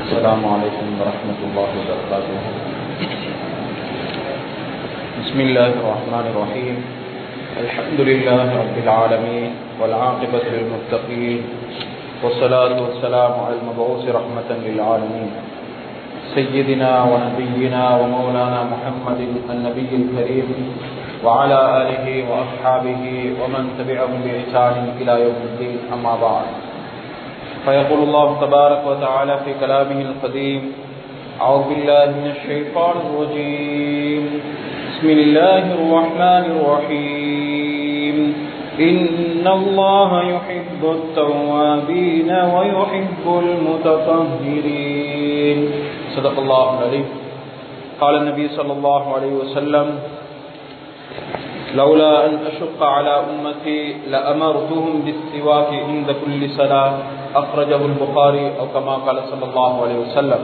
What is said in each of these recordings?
السلام عليكم ورحمة الله وبركاته بسم الله الرحمن الرحيم الحمد لله رب العالمين والعاقبة للمتقين والصلاة والسلام على المبعوث رحمة للعالمين سيدنا ونبينا ومولانا محمد النبي الكريم وعلى آله وأصحابه ومن تبعهم بإحسان إلى يوم الدين أما بعد فيقول الله تبارك وتعالى في كلامه القديم أعوذ بالله من الشيطان الرجيم بسم الله الرحمن الرحيم إن الله يحب التوابين ويحب المتطهرين صدق الله العليم قال النبي صلى الله عليه وسلم لولا أن أشق على أمتي لأمرتهم بالسواك عند كل صلاة أخرجه البخاري أو كما قال صلى الله عليه وسلم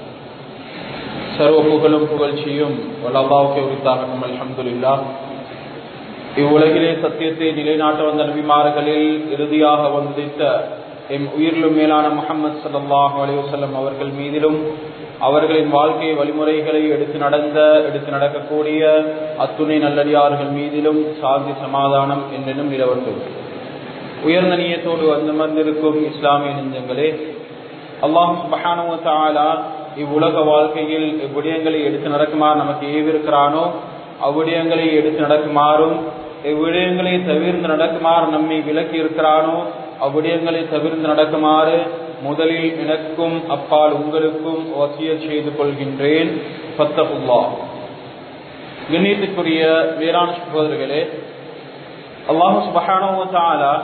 சர்வ புகழும் புகழ்ச்சியும் வல்லாவுக்கு உரித்தாகட்டும் அல்ஹம்துலில்லா இவ்வுலகிலே சத்தியத்தை நிலைநாட்ட வந்த நபிமார்களில் இறுதியாக வந்தித்த எம் உயிரிலும் மேலான முகமது சல்லாஹ் அலையுசல்லம் அவர்கள் மீதிலும் அவர்களின் வாழ்க்கை வழிமுறைகளை எடுத்து நடந்த எடுத்து நடக்கக்கூடிய அத்துணை நல்லடியார்கள் மீதிலும் சாந்தி சமாதானம் என்னென்னும் நிலவட்டும் உயர்ந்த நீயத்தோடு வந்து வந்திருக்கும் இஸ்லாமிய நெஞ்சங்களே அல்லாஹ் மஹானுவ தாலா இவ்வுலக வாழ்க்கையில் இவ்விடயங்களை எடுத்து நடக்குமாறு நமக்கு ஏவிருக்கிறானோ அவ்விடயங்களை எடுத்து நடக்குமாறும் எவ்விடயங்களை தவிர்த்து நடக்குமாறு நம்மை விலக்கி இருக்கிறானோ அவ்விடயங்களை தவிர்த்து நடக்குமாறு முதலில் எனக்கும் அப்பால் உங்களுக்கும் வசிய செய்து கொள்கின்றேன் பத்தகுல்லா கண்ணியத்துக்குரிய வேளாண் சகோதரர்களே அல்லாஹு சுபஹானோ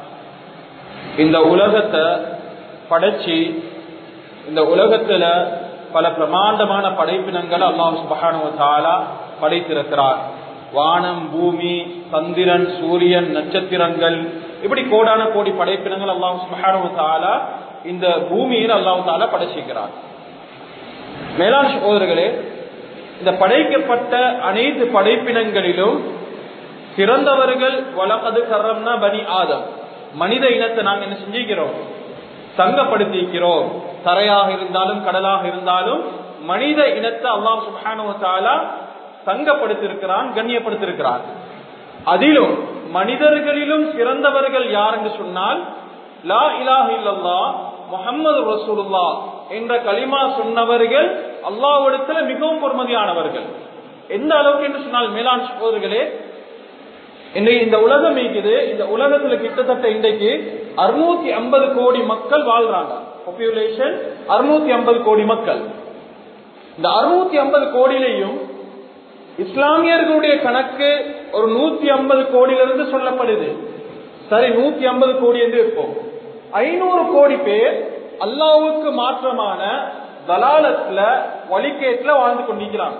இந்த உலகத்தை படைச்சி இந்த உலகத்துல பல பிரமாண்டமான படைப்பினங்கள் அல்லாஹு சுபஹானு தாலா படைத்திருக்கிறார் வானம் பூமி சந்திரன் சூரியன் நட்சத்திரங்கள் இப்படி கோடான கோடி படைப்பினங்கள் அல்லாஹு சுபஹானு தாலா இந்த பூமியில் அல்லாஹு தாலா படைச்சிருக்கிறார் மேலாண் சகோதரர்களே இந்த படைக்கப்பட்ட அனைத்து படைப்பினங்களிலும் சிறந்தவர்கள் வளமது கர்றம்னா பனி ஆதம் மனித இனத்தை நாங்கள் என்ன செஞ்சிருக்கிறோம் தங்கப்படுத்திக்கிறோம் தரையாக இருந்தாலும் கடலாக இருந்தாலும் மனித இனத்தை அல்லாம் சுபானுவத்தாலா தங்கப்படுத்திருக்கிறான் கண்ணியப்படுத்திருக்கிறான் அதிலும் மனிதர்களிலும் சிறந்தவர்கள் யார் என்று சொன்னால் லா இலாஹ் இல்லல்லா முகமது ரசூலுல்லா என்ற களிமா சொன்னவர்கள் அல்லாவிடத்துல மிகவும் பொறுமதியானவர்கள் எந்த அளவுக்கு என்று சொன்னால் மேலாண் சகோதரர்களே இன்றைக்கு இந்த உலகம் இருக்குது இந்த உலகத்துல கிட்டத்தட்ட இன்றைக்கு அறுநூத்தி ஐம்பது கோடி மக்கள் வாழ்றாங்க பாப்புலேஷன் அறுநூத்தி ஐம்பது கோடி மக்கள் இந்த அறுநூத்தி ஐம்பது கோடியிலையும் இஸ்லாமியர்களுடைய கணக்கு ஒரு நூத்தி ஐம்பது கோடியிலிருந்து சொல்லப்படுது சரி நூத்தி ஐம்பது கோடி என்று இருப்போம் ஐநூறு கோடி பேர் அல்லாவுக்கு மாற்றமான தலாலத்துல வழிகேட்டுல வாழ்ந்து கொண்டிருக்கிறாங்க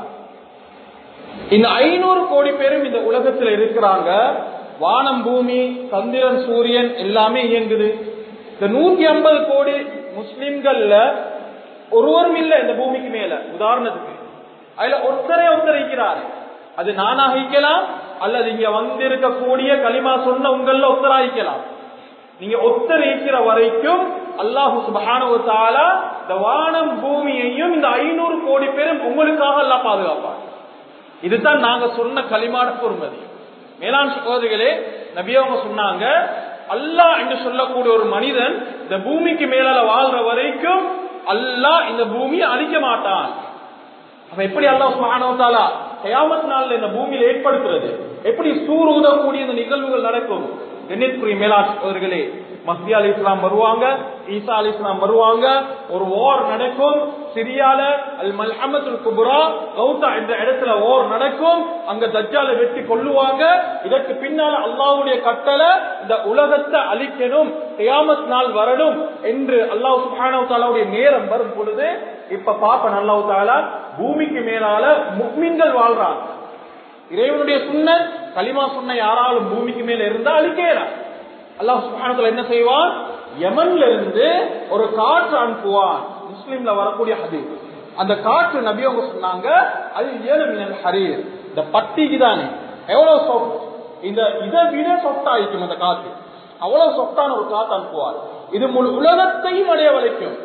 இந்த ஐநூறு கோடி பேரும் இந்த உலகத்துல இருக்கிறாங்க வானம் பூமி சந்திரன் சூரியன் எல்லாமே இயங்குது இந்த நூத்தி ஐம்பது கோடி முஸ்லிம்கள்ல ஒருவரும் இல்ல இந்த பூமிக்கு மேல உதாரணத்துக்கு அதுல ஒருத்தரே ஒருத்தர் இருக்கிறார் அது நானாக இருக்கலாம் அல்லது இங்க வந்திருக்கக்கூடிய களிமா சொன்ன உங்கள ஒருத்தராய்க்கலாம் நீங்க ஒத்தர் இருக்கிற வரைக்கும் அல்லாஹு சுபஹானுவத்தாலா இந்த வானம் பூமியையும் இந்த ஐநூறு கோடி பேரும் உங்களுக்காக எல்லாம் பாதுகாப்பார் இதுதான் நாங்க சொன்ன களிமாட பொறுமதி மேலாண் சகோதரிகளே நபியவங்க சொன்னாங்க அல்லாஹ் என்று சொல்லக்கூடிய ஒரு மனிதன் இந்த பூமிக்கு மேலால வாழ்ற வரைக்கும் அல்லாஹ் இந்த பூமியை அழிக்க மாட்டான் அப்ப எப்படி அல்லாஹ் சுகானவத்தாலா கயாமத் நாள்ல இந்த பூமியில ஏற்படுத்துறது எப்படி சூர் ஊதக்கூடிய இந்த நிகழ்வுகள் நடக்கும் கண்ணியத்துக்குரிய மேலாண் சகோதரிகளே மஹ்தி அலி இஸ்லாம் வருவாங்க ஈசா அலி இஸ்லாம் வருவாங்க ஒரு ஓர் நடக்கும் சிரியால அல் மல்ஹமத்துல் குபுரா கௌதா என்ற இடத்துல ஓர் நடக்கும் அங்க தஜ்ஜால வெட்டி கொள்ளுவாங்க இதற்கு பின்னால அல்லாவுடைய கட்டளை இந்த உலகத்தை அழிக்கணும் கியாமத் நாள் வரணும் என்று அல்லாஹ் சுஹானவு தாலாவுடைய நேரம் வரும் பொழுது இப்ப பாப்ப அல்லாஹு தாலா பூமிக்கு மேலால முக்மீன்கள் வாழ்றாங்க இறைவனுடைய சுண்ண களிமா சொன்ன யாராலும் பூமிக்கு மேல இருந்தா அழிக்கிறார் அல்லாஹ் சுபானத்துல என்ன செய்வான் யமன்ல இருந்து ஒரு காற்று அனுப்புவான் முஸ்லீம்ல வரக்கூடிய ஹதீஸ் அந்த காற்று நபி அவங்க சொன்னாங்க அது ஏழு மினல் ஹரீர் இந்த பட்டிக்கு தானே எவ்வளவு சொft இந்த இதை விட சொஃப்ட் ஆயிக்கும் அந்த காற்று அவ்வளவு சொஃப்டான ஒரு காற்று அனுப்புவார் இது முழு உலகத்தையும் அடைய வளைக்கும்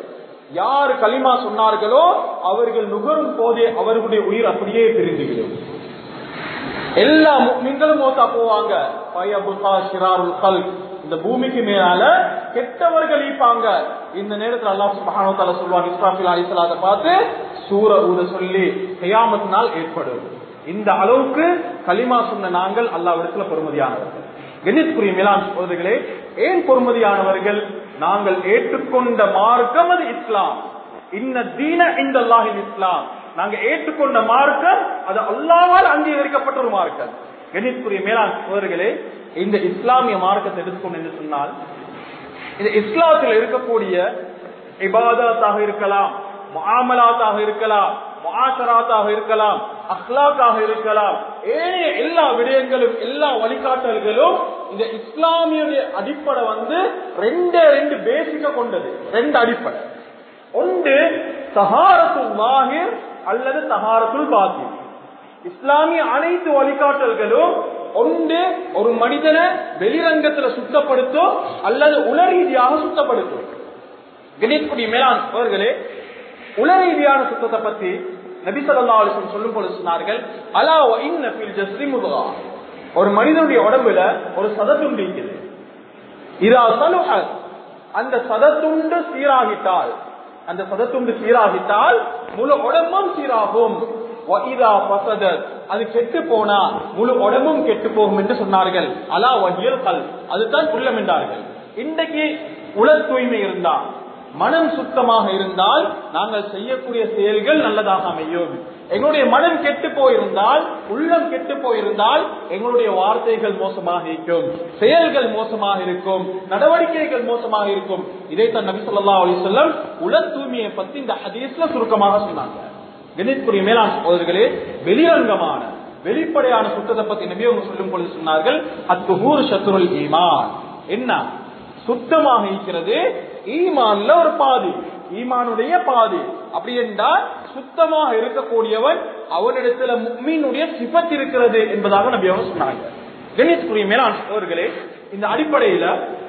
யார் களிமா சொன்னார்களோ அவர்கள் நுகரும் போதே அவர்களுடைய உயிர் அப்படியே பிரிந்துவிடும் எல்லா மீன்களும் மோத்தா போவாங்க பயபுகா ஷிராருல் கல் இந்த பூமிக்கு மேலால கெட்டவர்கள் ஈப்பாங்க இந்த நேரத்தில் அல்லாஹ் சுப்ஹானஹு தஆலா சொல்வாங்க இஸ்ராஃபில் அலைஹிஸ்ஸலாத்தை பார்த்து சூர ஊத சொல்லி கியாமத் நாள் ஏற்படும் இந்த அளவுக்கு களிமா சொன்ன நாங்கள் அல்லாஹ்விடத்துல பொறுமதியானவர்கள் கணித்குரிய மேலாண் சகோதரர்களே ஏன் பொறுமதியானவர்கள் நாங்கள் ஏற்றுக்கொண்ட மார்க்கம் அது இஸ்லாம் இன்ன தீன இந்த அல்லாஹின் இஸ்லாம் நாங்க ஏற்றுக்கொண்ட மார்க்கம் அது அல்லாவால் அங்கீகரிக்கப்பட்ட ஒரு மார்க்கம் கணித்குரிய மேலாண் சகோதரர்களே இந்த இஸ்லாமிய மார்க்கத்தை எடுத்துக்கொண்டு என்று சொன்னால் இந்த இஸ்லாத்தில் இருக்கக்கூடிய இபாதத்தாக இருக்கலாம் முஆமலாத்தாக இருக்கலாம் முஆஷராத்தாக இருக்கலாம் அஹ்லாக்காக இருக்கலாம் ஏனைய எல்லா விடயங்களும் எல்லா வழிகாட்டல்களும் இந்த இஸ்லாமியுடைய அடிப்படை வந்து ரெண்டே ரெண்டு பேசிக்க கொண்டது ரெண்டு அடிப்படை ஒன்று தஹாரத்துல் மாஹிர் அல்லது தஹாரத்துல் பாத்தின் இஸ்லாமிய அனைத்து வழிகாட்டல்களும் ஒன்று ஒரு மனிதனை வெளிரங்கத்துல சுத்தப்படுத்தும் அல்லது உளரீதியாக சுத்தப்படுத்தும் கணேஷ்குடி மேலாண் அவர்களே உளரீதியான சுத்தத்தை பத்தி நபி சொல்லா அலிசன் சொல்லும் போது சொன்னார்கள் அலா இன்னபில் ஜஸ்ரி முதுகா ஒரு மனிதனுடைய உடம்புல ஒரு சதத்துண்டு இருக்குது இதா சலுஹ அந்த சதத்துண்டு சீராகிட்டால் அந்த சதத்துண்டு சீராகிட்டால் முழு உடம்பும் சீராகும் அது கெட்டு போனா முழு உடம்பும் கெட்டு போகும் என்று சொன்னார்கள் அலா வகியல் கல் அதுதான் உள்ளம் என்றார்கள் இன்றைக்கு உள தூய்மை இருந்தா மனம் சுத்தமாக இருந்தால் நாங்கள் செய்யக்கூடிய செயல்கள் நல்லதாக அமையும் எங்களுடைய மனம் கெட்டு போயிருந்தால் உள்ளம் கெட்டு போயிருந்தால் எங்களுடைய வார்த்தைகள் மோசமாக இருக்கும் செயல்கள் மோசமாக இருக்கும் நடவடிக்கைகள் மோசமாக இருக்கும் இதைத்தான் நபி சொல்லா அலி சொல்லம் உள தூய்மையை பத்தி இந்த ஹதீஸ்ல சுருக்கமாக சொன்னாங்க கணித்குரிய மேலாண் சகோதரர்களே வெளிரங்கமான வெளிப்படையான சுத்தத்தை பத்தி நபி அவங்க சொல்லும் பொழுது சொன்னார்கள் அத்துஹூர் சத்துருல் ஈமான் என்ன சுத்தமாக இருக்கிறது ஈமான்ல ஒரு பாதி ஈமானுடைய பாதி அப்படி என்றால் சுத்தமாக இருக்கக்கூடியவன் அவனிடத்துல மீனுடைய சிபத் இருக்கிறது என்பதாக நபி அவங்க சொன்னாங்க கணித்குரிய மேலாண் சகோதரர்களே இந்த அடிப்படையில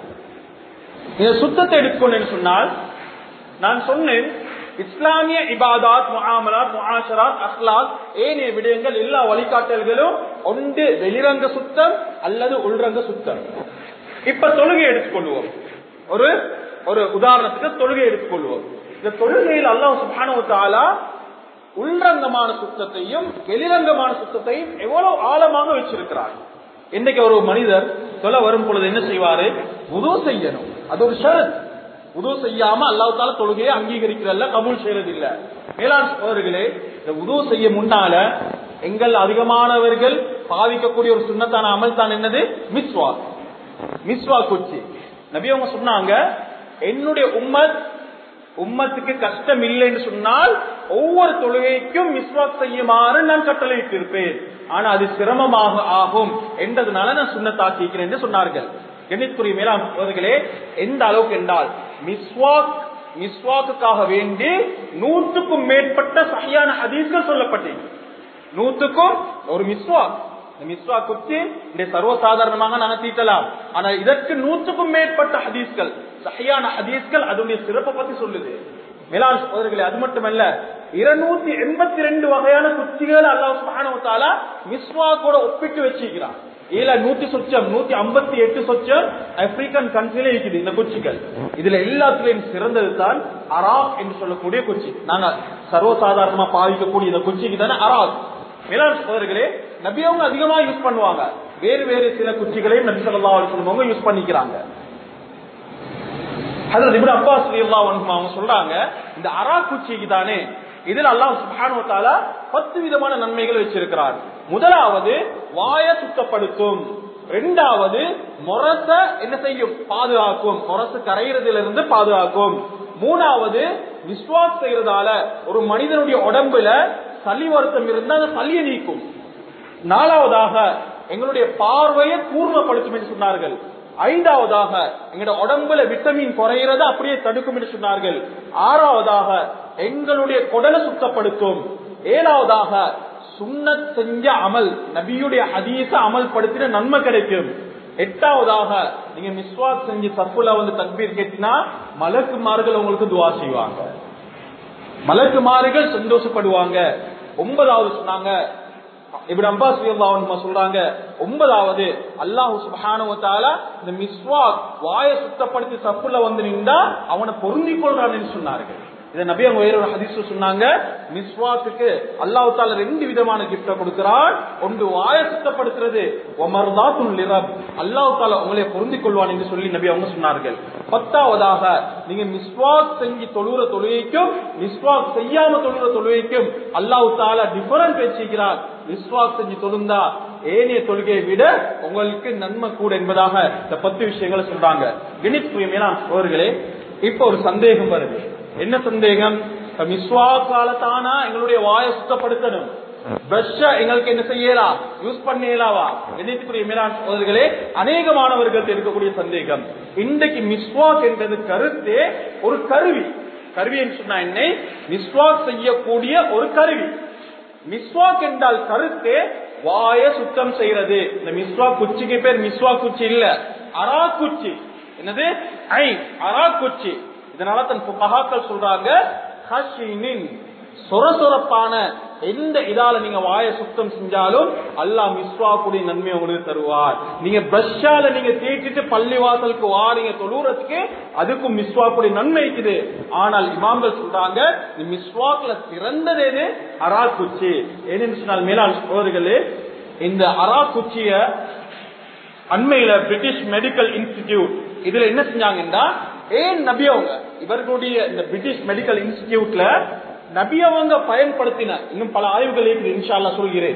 இந்த சுத்தத்தை எடுத்துக்கொண்டேன்னு சொன்னால் நான் சொன்னேன் இஸ்லாமிய இபாதாத் முஆமலாத் முஆஷராத் அஹ்லாத் ஏனைய விடயங்கள் எல்லா வழிகாட்டல்களும் ஒன்று வெளிரங்க சுத்தம் அல்லது உள்ரங்க சுத்தம் இப்ப தொழுகை எடுத்துக்கொள்வோம் ஒரு ஒரு உதாரணத்துக்கு தொழுகை எடுத்துக்கொள்வோம் இந்த தொழுகையில் அல்லாஹ் சுப்ஹானஹு தஆலா உள்ரங்கமான சுத்தத்தையும் வெளிரங்கமான சுத்தத்தையும் எவ்வளவு ஆழமாக வச்சிருக்கிறார் இன்னைக்கு ஒரு மனிதர் சொல்ல வரும் பொழுது என்ன செய்வாரு உதவு செய்யணும் அது ஒரு ஷரத் உதவு செய்யாம அல்லாஹ் தால தொழுகையை அங்கீகரிக்கிறல்ல கபூல் செய்யறது இல்ல மேலாண் சோதர்களே இந்த உதவு செய்ய முன்னால எங்கள் அதிகமானவர்கள் பாவிக்கக்கூடிய ஒரு சுண்ணத்தான அமல் தான் என்னது மிஸ்வா மிஸ்வா குச்சி நபி அவங்க சொன்னாங்க என்னுடைய உம்மத் உம்மத்துக்கு கஷ்டம் இல்லைன்னு சொன்னால் ஒவ்வொரு தொழுகைக்கும் மிஸ்வாக் செய்யுமாறு நான் கட்டளையிட்டு இருப்பேன் ஆனா அது சிரமமாக ஆகும் என்றதுனால நான் சுண்ணத்தாக்கிக்கிறேன் என்று சொன்னார்கள் கணித்துறை மேலாம் சோதர்களே எந்த அளவுக்கு என்றால் மிஸ்வாக் மிஸ்வாக்குக்காக வேண்டி நூற்றுக்கும் மேற்பட்ட சரியான ஹதீஸ்கள் சொல்லப்பட்டது நூற்றுக்கும் ஒரு மிஸ்வாக் மிஸ்வா குச்சி இந்த சர்வசாதாரணமாக நாங்க தீட்டலாம் ஆனா இதற்கு நூற்றுக்கும் மேற்பட்ட ஹதீஸ்கள் சகையான ஹதீஸ்கள் அதனுடைய சிறப்பை பத்தி சொல்லுது மேலாண் சோதர்களே அது மட்டுமல்ல இருநூத்தி எண்பத்தி ரெண்டு வகையான குச்சிகள் அல்லாஹ் சுபானவத்தால மிஸ்வா கூட ஒப்பிட்டு வச்சிருக்கிறான் இதுல நூத்தி சொச்சம் நூத்தி ஐம்பத்தி எட்டு சொச்சம் ஆப்பிரிக்கன் கண்ட்ரில இருக்குது இந்த குச்சிகள் இதுல எல்லாத்துலயும் சிறந்தது தான் அராக் என்று சொல்லக்கூடிய குச்சி நாங்க சர்வசாதாரணமா பாவிக்கக்கூடிய இந்த குச்சிக்கு தானே அராக் மேலாண் சகோதரர்களே நபி அவங்க அதிகமா யூஸ் பண்ணுவாங்க வேறு வேறு சில குச்சிகளையும் நபி சொல்லா சொல்லுவாங்க யூஸ் பண்ணிக்கிறாங்க அதுல இப்படி அப்பா சொல்லா அவங்க சொல்றாங்க இந்த அரா குச்சிக்கு தானே இதில் அல்லாஹ் சுபானுவத்தால பத்து விதமான நன்மைகள் வச்சிருக்கிறார் முதலாவது வாய சுத்தப்படுத்தும் இரண்டாவது மொரச என்ன செய்யும் பாதுகாக்கும் மொரசு கரையிறதிலிருந்து பாதுகாக்கும் மூணாவது விஸ்வாஸ் செய்யறதால ஒரு மனிதனுடைய உடம்புல சளி வருத்தம் இருந்தா அந்த சளியை நீக்கும் நாலாவதாக எங்களுடைய பார்வையை கூர்மப்படுத்தும் என்று சொன்னார்கள் ஐந்தாவதாக எங்களோட உடம்புல விட்டமின் குறையிறத அப்படியே தடுக்கும் என்று சொன்னார்கள் ஆறாவதாக எங்களுடைய குடலை சுத்தப்படுத்தும் ஏழாவதாக சுண்ணத் செஞ்ச அமல் நபியுடைய ஹதீஸ அமல்படுத்தின நன்மை கிடைக்கும் எட்டாவதாக நீங்க மிஸ்வாக் செஞ்சு தப்புல வந்து தக்பீர் கேட்டினா மலக்குமார்கள் உங்களுக்கு துவா செய்வாங்க மலக்குமார்கள் சந்தோஷப்படுவாங்க ஒன்பதாவது சொன்னாங்க இப்படி அப்பாஸ் ரலியல்லாஹு சொல்றாங்க ஒன்பதாவது அல்லாஹ் சுப்ஹானஹு வ தஆலா இந்த மிஸ்வாக் வாயை சுத்தப்படுத்தி சப்புல வந்து நின்றா அவனை பொருந்திக் கொள்றான்னு சொன்னார்கள் இதை நபி அவங்க வேற ஒரு ஹதீஸ் சொன்னாங்க மிஸ்வாக்குக்கு அல்லாஹ் தால ரெண்டு விதமான கிஃப்ட கொடுக்கிறான் ஒன்று வாய சுத்தப்படுத்துறது ஒமர்தாத்துல் லிரப் அல்லாஹ் தால உங்களை பொருந்திக் கொள்வான் என்று சொல்லி நபி அவங்க சொன்னார்கள் பத்தாவதாக நீங்க மிஸ்வாக் செஞ்சு தொழுற தொழுகைக்கும் மிஸ்வாக் செய்யாம தொழுற தொழுகைக்கும் அல்லாஹ் தால டிஃபரன்ட் வச்சுக்கிறான் மிஸ்வாக் செஞ்சு தொழுந்தா ஏனைய தொழுகையை விட உங்களுக்கு நன்மை கூட என்பதாக இந்த பத்து விஷயங்களை சொல்றாங்க கணித் புரியமையான சோர்களே இப்ப ஒரு சந்தேகம் வருது என்ன சந்தேகம் இப்ப மிஸ்வாக்கால தானா எங்களுடைய வாயை சுத்தப்படுத்தணும் பிரஷ எங்களுக்கு என்ன செய்யலாம் யூஸ் பண்ணலாவா கணித்துக்குரிய மேலாண் சோதர்களே அநேக மாணவர்களுக்கு இருக்கக்கூடிய சந்தேகம் இன்றைக்கு மிஸ்வாக் என்றது கருத்தே ஒரு கருவி கருவி என்று சொன்னா என்ன மிஸ்வாக் செய்யக்கூடிய ஒரு கருவி மிஸ்வாக் என்றால் கருத்தே வாய சுத்தம் செய்யறது இந்த மிஸ்வாக் குச்சிக்கு பேர் மிஸ்வாக் குச்சி இல்ல அரா குச்சி என்னது ஐ அரா குச்சி இதனால தன் புகஹாக்கள் சொல்றாங்க ஹஷினின் சொரசொரப்பான எந்த இதால நீங்க வாய சுத்தம் செஞ்சாலும் அல்லாஹ் மிஸ்வாக்குடைய நன்மை உங்களுக்கு தருவார் நீங்க பிரஷ்ஷால நீங்க தேய்ச்சிட்டு பள்ளி வாசலுக்கு வாரீங்க தொழுறதுக்கு அதுக்கும் மிஸ்வாக்குடைய நன்மை இருக்குது ஆனால் இமாம்கள் சொல்றாங்க இந்த மிஸ்வாக்ல சிறந்தது எது அரா குச்சி ஏன்னு சொன்னால் மேலாண் சோதர்களே இந்த அரா குச்சிய அண்மையில பிரிட்டிஷ் மெடிக்கல் இன்ஸ்டிடியூட் இதுல என்ன செஞ்சாங்கன்னா ஏன் நபி அவங்க இவர்களுடைய இந்த பிரிட்டிஷ் மெடிக்கல் இன்ஸ்டிடியூட்ல நபி அவங்க பயன்படுத்தின இன்னும் பல ஆய்வுகள் இருக்குது இன்ஷால்லா சொல்கிறேன்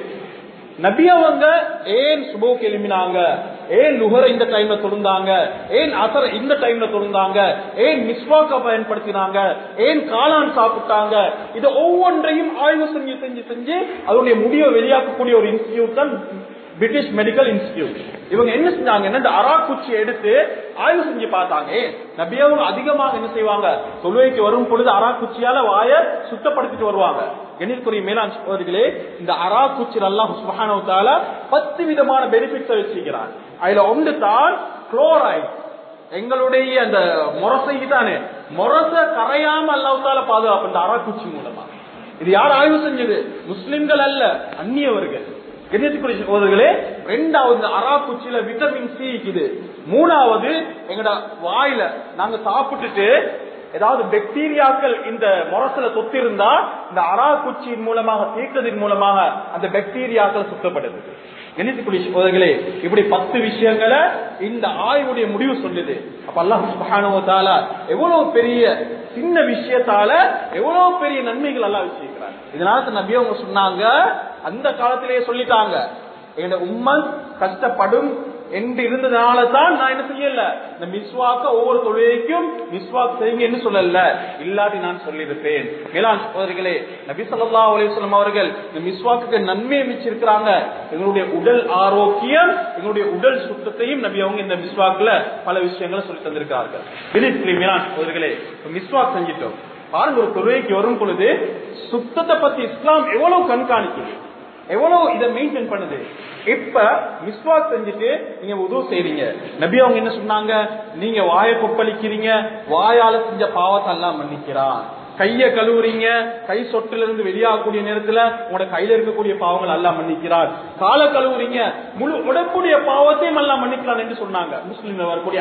நபி அவங்க ஏன் சுபோக்கு எழுப்பினாங்க ஏன் நுகர இந்த டைம்ல தொழுந்தாங்க ஏன் அசர் இந்த டைம்ல தொழுந்தாங்க ஏன் மிஸ்வாக்க பயன்படுத்தினாங்க ஏன் காளான் சாப்பிட்டாங்க இது ஒவ்வொன்றையும் ஆய்வு செஞ்சு செஞ்சு செஞ்சு அதனுடைய முடிவை வெளியாக்கக்கூடிய ஒரு இன்ஸ்டிடியூட் தான் பிரிட்டிஷ் மெடிக்கல் இன்ஸ்டிடியூட் இவங்க என்ன செஞ்சாங்கன்னா இந்த அராக்குச்சி எடுத்து ஆய்வு செஞ்சு பார்த்தாங்க நபியவங்க அதிகமாக என்ன செய்வாங்க தொழுவைக்கு வரும் பொழுது அராக்குச்சியால வாய சுத்தப்படுத்திட்டு வருவாங்க கணிதக்குரிய மேலாண் சோதரிகளே இந்த அராக்குச்சி அல்லாஹ் சுபஹானவத்தால பத்து விதமான பெனிஃபிட்ஸ் வச்சிருக்கிறார் அதுல ஒன்று தான் குளோரைட் எங்களுடைய அந்த முரசை தானே முரச கரையாம அல்லாஹால பாதுகாப்பு இந்த அராக்குச்சி மூலமா இது யார் ஆய்வு செஞ்சது முஸ்லிம்கள் அல்ல அந்நியவர்கள் கண்ணியத்துக்குரிய சகோதரர்களே ரெண்டாவது அராக்குச்சியில விட்டமின் சி இருக்குது மூணாவது எங்கட வாயில நாங்க சாப்பிட்டுட்டு ஏதாவது பாக்டீரியாக்கள் இந்த முரசுல தொத்தி இருந்தா இந்த அராக்குச்சியின் மூலமாக தீர்த்ததின் மூலமாக அந்த பாக்டீரியாக்கள் சுத்தப்படுது கணித்துக்குரிய சகோதரர்களே இப்படி பத்து விஷயங்களை இந்த ஆய்வுடைய முடிவு சொல்லுது அப்ப அல்லாஹ் சுப்ஹானஹு வ தஆலா எவ்வளவு பெரிய சின்ன விஷயத்தால எவ்வளவு பெரிய நன்மைகள் எல்லாம் வச்சிருக்கிறார் இதனால தான் நபி அவங்க சொன்னாங்க அந்த காலத்திலேயே சொல்லிட்டாங்க என்னோட உம்மன் கஷ்டப்படும் என்று இருந்ததுனால தான் நான் என்ன செய்யல இந்த மிஸ்வாக்க ஒவ்வொரு தொழிலைக்கும் மிஸ்வாக் செய்யுங்க சொல்லல இல்லாட்டி நான் சொல்லியிருப்பேன் மேலாண் சகோதரிகளே நபி சொல்லா அலிஸ்லாம் அவர்கள் இந்த மிஸ்வாக்கு நன்மை மிச்சிருக்கிறாங்க எங்களுடைய உடல் ஆரோக்கியம் எங்களுடைய உடல் சுத்தத்தையும் நபி அவங்க இந்த மிஸ்வாக்குல பல விஷயங்களை சொல்லி தந்திருக்கார்கள் மேலாண் சகோதரிகளே மிஸ்வாக் செஞ்சிட்டோம் பாருங்க ஒரு தொழுகைக்கு வரும் பொழுது சுத்தத்தை பத்தி இஸ்லாம் எவ்வளவு கண்காணிக்குது எவ்வளவு இதை மெயின்டைன் பண்ணுது இப்ப மிஸ்வாக் செஞ்சுட்டு நீங்க உதவு செய்றீங்க நபி அவங்க என்ன சொன்னாங்க நீங்க வாயை கொப்பளிக்கிறீங்க வாயால செஞ்ச பாவத்தை எல்லாம் மன்னிக்கிறான் கைய கழுவுறீங்க கை சொட்டுல இருந்து வெளியாகக்கூடிய நேரத்துல உங்களோட கையில இருக்கக்கூடிய பாவங்கள் எல்லாம் மன்னிக்கிறார் கால கழுவுறீங்க முழு உடம்புடைய பாவத்தையும் எல்லாம் மன்னிக்கிறான் என்று சொன்னாங்க முஸ்லீம்ல வரக்கூடிய